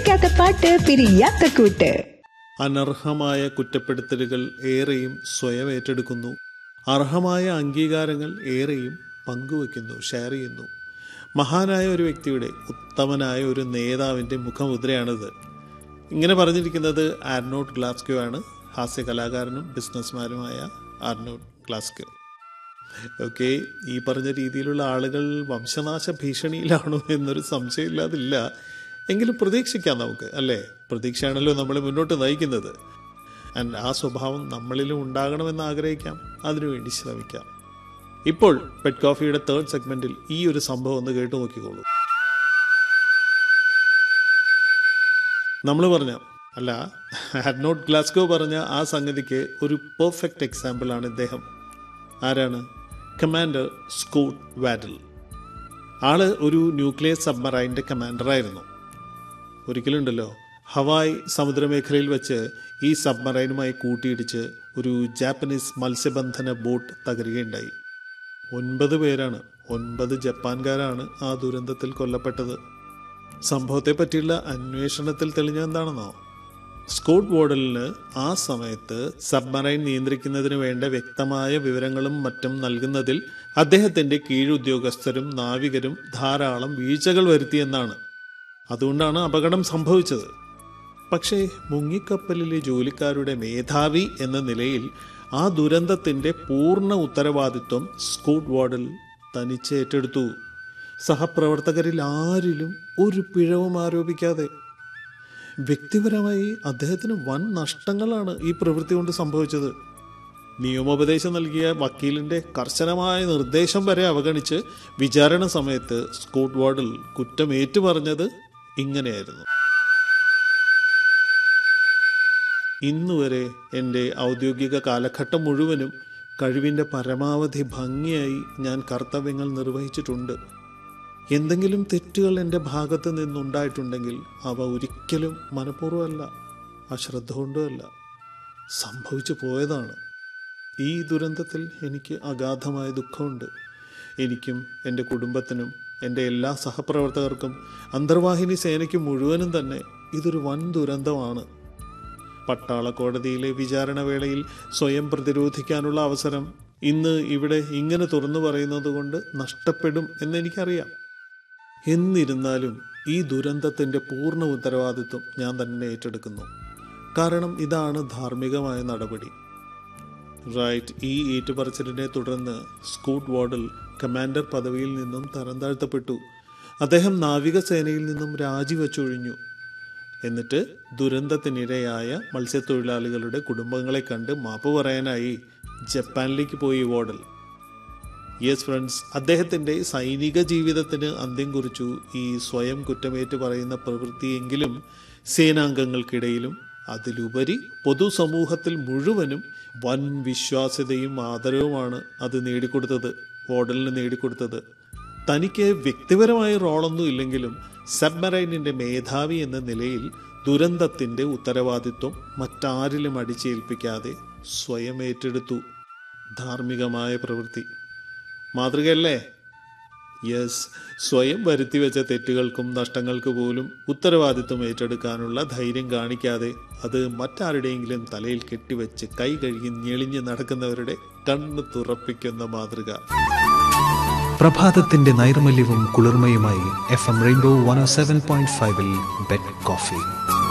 നിലയ്ക്കാത്ത പാട്ട് പിരിയാത്ത കൂട്ട് അനർഹമായ കുറ്റപ്പെടുത്തലുകൾ ഏറെയും സ്വയം ഏറ്റെടുക്കുന്നു അർഹമായ അംഗീകാരങ്ങൾ ഏറെയും പങ്കുവെക്കുന്നു ഷെയർ ചെയ്യുന്നു മഹാനായ ഒരു വ്യക്തിയുടെ ഉത്തമനായ ഒരു നേതാവിൻ്റെ മുഖമുദ്രയാണിത് ഇങ്ങനെ പറഞ്ഞിരിക്കുന്നത് ആർനോട്ട് ഗ്ലാസ്കോ ആണ് ഹാസ്യ കലാകാരനും ബിസിനസ്മാനുമായ ആർനോട്ട് ഗ്ലാസ്കോ ഓക്കെ ഈ പറഞ്ഞ രീതിയിലുള്ള ആളുകൾ വംശനാശ ഭീഷണിയിലാണോ എന്നൊരു സംശയമില്ലാതില്ല എങ്കിലും പ്രതീക്ഷിക്കാം നമുക്ക് അല്ലേ പ്രതീക്ഷയാണല്ലോ നമ്മളെ മുന്നോട്ട് നയിക്കുന്നത് ആൻഡ് ആ സ്വഭാവം നമ്മളിലും ഉണ്ടാകണമെന്ന് ആഗ്രഹിക്കാം അതിനുവേണ്ടി ശ്രമിക്കാം ഇപ്പോൾ പെറ്റ് കോഫിയുടെ തേർഡ് സെഗ്മെന്റിൽ ഈ ഒരു സംഭവം ഒന്ന് കേട്ടു നോക്കിക്കോളൂ നമ്മൾ പറഞ്ഞ അല്ല ഹാഡ്നോട്ട് ഗ്ലാസ്കോ പറഞ്ഞ ആ സംഗതിക്ക് ഒരു പെർഫെക്റ്റ് എക്സാമ്പിൾ ആണ് ഇദ്ദേഹം ആരാണ് കമാൻഡർ സ്കൂട്ട് വാഡൽ ആള് ഒരു ന്യൂക്ലിയർ സബ്മറൈൻ്റെ കമാൻഡറായിരുന്നു ഒരിക്കലുണ്ടല്ലോ ഹവായ് സമുദ്രമേഖലയിൽ വെച്ച് ഈ സബ്മറൈനുമായി കൂട്ടിയിടിച്ച് ഒരു ജാപ്പനീസ് മത്സ്യബന്ധന ബോട്ട് തകരുകയുണ്ടായി ഒൻപത് പേരാണ് ഒൻപത് ജപ്പാൻകാരാണ് ആ ദുരന്തത്തിൽ കൊല്ലപ്പെട്ടത് സംഭവത്തെ പറ്റിയുള്ള അന്വേഷണത്തിൽ തെളിഞ്ഞ എന്താണെന്നോ സ്കോട്ട് വാർഡലിന് ആ സമയത്ത് സബ്മറൈൻ നിയന്ത്രിക്കുന്നതിന് വേണ്ട വ്യക്തമായ വിവരങ്ങളും മറ്റും നൽകുന്നതിൽ അദ്ദേഹത്തിന്റെ കീഴുദ്യോഗസ്ഥരും നാവികരും ധാരാളം വീഴ്ചകൾ വരുത്തിയെന്നാണ് അതുകൊണ്ടാണ് അപകടം സംഭവിച്ചത് പക്ഷേ മുങ്ങിക്കപ്പലിലെ ജോലിക്കാരുടെ മേധാവി എന്ന നിലയിൽ ആ ദുരന്തത്തിന്റെ പൂർണ്ണ ഉത്തരവാദിത്വം സ്കൂട്ട് വാർഡിൽ തനിച്ച് ഏറ്റെടുത്തു സഹപ്രവർത്തകരിൽ ആരിലും ഒരു പിഴവും ആരോപിക്കാതെ വ്യക്തിപരമായി അദ്ദേഹത്തിന് വൻ നഷ്ടങ്ങളാണ് ഈ പ്രവൃത്തി കൊണ്ട് സംഭവിച്ചത് നിയമോപദേശം നൽകിയ വക്കീലിന്റെ കർശനമായ നിർദ്ദേശം വരെ അവഗണിച്ച് വിചാരണ സമയത്ത് സ്കൂട്ട് വാർഡിൽ കുറ്റം ഏറ്റുപറഞ്ഞത് ഇങ്ങനെയായിരുന്നു ഇന്നുവരെ എൻ്റെ ഔദ്യോഗിക കാലഘട്ടം മുഴുവനും കഴിവിൻ്റെ പരമാവധി ഭംഗിയായി ഞാൻ കർത്തവ്യങ്ങൾ നിർവഹിച്ചിട്ടുണ്ട് എന്തെങ്കിലും തെറ്റുകൾ എൻ്റെ ഭാഗത്ത് നിന്നുണ്ടായിട്ടുണ്ടെങ്കിൽ അവ ഒരിക്കലും മനഃപൂർവ്വമല്ല അശ്രദ്ധ കൊണ്ടുമല്ല സംഭവിച്ചു പോയതാണ് ഈ ദുരന്തത്തിൽ എനിക്ക് അഗാധമായ ദുഃഖമുണ്ട് എനിക്കും എൻ്റെ കുടുംബത്തിനും എൻ്റെ എല്ലാ സഹപ്രവർത്തകർക്കും അന്തർവാഹിനി സേനയ്ക്ക് മുഴുവനും തന്നെ ഇതൊരു വൻ ദുരന്തമാണ് പട്ടാള കോടതിയിലെ വിചാരണ വേളയിൽ സ്വയം പ്രതിരോധിക്കാനുള്ള അവസരം ഇന്ന് ഇവിടെ ഇങ്ങനെ തുറന്നു പറയുന്നത് കൊണ്ട് നഷ്ടപ്പെടും എന്നെനിക്കറിയാം എന്നിരുന്നാലും ഈ ദുരന്തത്തിൻ്റെ പൂർണ്ണ ഉത്തരവാദിത്വം ഞാൻ തന്നെ ഏറ്റെടുക്കുന്നു കാരണം ഇതാണ് ധാർമ്മികമായ നടപടി റൈറ്റ് ഈ ഏറ്റുപറച്ചിലിനെ തുടർന്ന് സ്കൂട്ട് വാർഡിൽ കമാൻഡർ പദവിയിൽ നിന്നും തരം താഴ്ത്തപ്പെട്ടു അദ്ദേഹം നാവികസേനയിൽ നിന്നും രാജിവെച്ചൊഴിഞ്ഞു എന്നിട്ട് ദുരന്തത്തിനിരയായ മത്സ്യത്തൊഴിലാളികളുടെ കുടുംബങ്ങളെ കണ്ട് മാപ്പ് പറയാനായി ജപ്പാനിലേക്ക് പോയി വാർഡൽ യെസ് ഫ്രണ്ട്സ് അദ്ദേഹത്തിൻ്റെ സൈനിക ജീവിതത്തിന് അന്ത്യം കുറിച്ചു ഈ സ്വയം കുറ്റമേറ്റ് പറയുന്ന പ്രവൃത്തിയെങ്കിലും സേനാംഗങ്ങൾക്കിടയിലും അതിലുപരി പൊതുസമൂഹത്തിൽ മുഴുവനും വൻ വിശ്വാസ്യതയും ആദരവുമാണ് അത് നേടിക്കൊടുത്തത് വാർഡലിന് നേടിക്കൊടുത്തത് തനിക്ക് വ്യക്തിപരമായ റോളൊന്നും ഇല്ലെങ്കിലും സബ്മറൈനിന്റെ മേധാവി എന്ന നിലയിൽ ദുരന്തത്തിന്റെ ഉത്തരവാദിത്വം മറ്റാരിലും അടിച്ചേൽപ്പിക്കാതെ സ്വയം ഏറ്റെടുത്തു ധാർമ്മികമായ പ്രവൃത്തി മാതൃകയല്ലേ യെസ് സ്വയം വരുത്തിവെച്ച തെറ്റുകൾക്കും നഷ്ടങ്ങൾക്ക് പോലും ഉത്തരവാദിത്വം ഏറ്റെടുക്കാനുള്ള ധൈര്യം കാണിക്കാതെ അത് മറ്റാരുടെയെങ്കിലും തലയിൽ കെട്ടിവെച്ച് കൈ കഴുകി ഞെളിഞ്ഞ് നടക്കുന്നവരുടെ കണ്ണ് തുറപ്പിക്കുന്ന മാതൃക പ്രഭാതത്തിന്റെ നൈർമല്യവും കുളിർമയുമായി F M rainbow one seven point ഫൈവിൽ ബെഡ് കോഫി